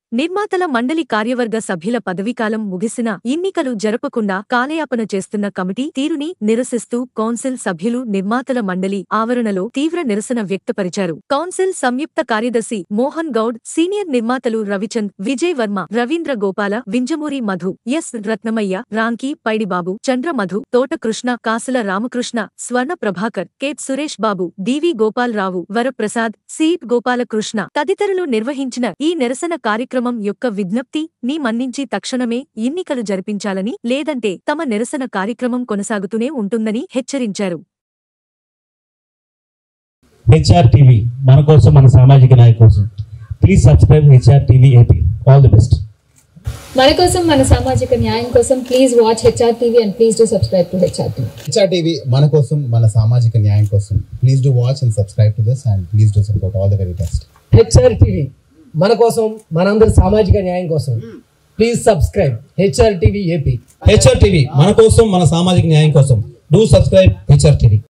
నిర్మాతల మండలి కార్యవర్గ సభ్యుల పదవీకాలం ముగిసిన ఎన్నికలు జరపకుండా కాలయాపన చేస్తున్న కమిటీ తీరుని నిరసిస్తూ కౌన్సిల్ సభ్యులు నిర్మాతల మండలి ఆవరణలో తీవ్ర నిరసన వ్యక్తపరిచారు కౌన్సిల్ సంయుక్త కార్యదర్శి మోహన్ గౌడ్ సీనియర్ నిర్మాతలు రవిచంద్ విజయ్ వర్మ రవీంద్ర గోపాల వింజమూరి మధు ఎస్ రత్నమయ్య రాంకీ పైడిబాబు చంద్ర మధు తోటకృష్ణ కాసుల రామకృష్ణ స్వర్ణ ప్రభాకర్ కేప్ సురేష్ బాబు డివి గోపాలరావు వరప్రసాద్ సీట్ గోపాలకృష్ణ తదితరులు నిర్వహించిన ఈ నిరసన కార్యక్రమం యొక్క విజ్ఞప్తి ని మన్నించి తక్షణమే ఎన్నికలు జరిపించాలని లేదంటే తమ నిరసన కార్యక్రమం కొనసాగుతూనే ఉంటుందని హెచ్చరించారు హెచ్ఆర్ టీవీ మన కోసం మన సామాజిక నాయకు కోసం please subscribe HR TV AP all the best మన కోసం మన సామాజిక న్యాయం కోసం please watch HR TV and please do subscribe to HR TV HR TV మన కోసం మన సామాజిక న్యాయం కోసం please do watch and subscribe to this and please do support all the very best HR TV మన కోసం మనందరి సామాజిక న్యాయం కోసం please subscribe HR TV AP HR TV మన కోసం మన సామాజిక న్యాయం కోసం డూ సబ్స్క్రైబ్ హెచ్ఆర్ టీవీ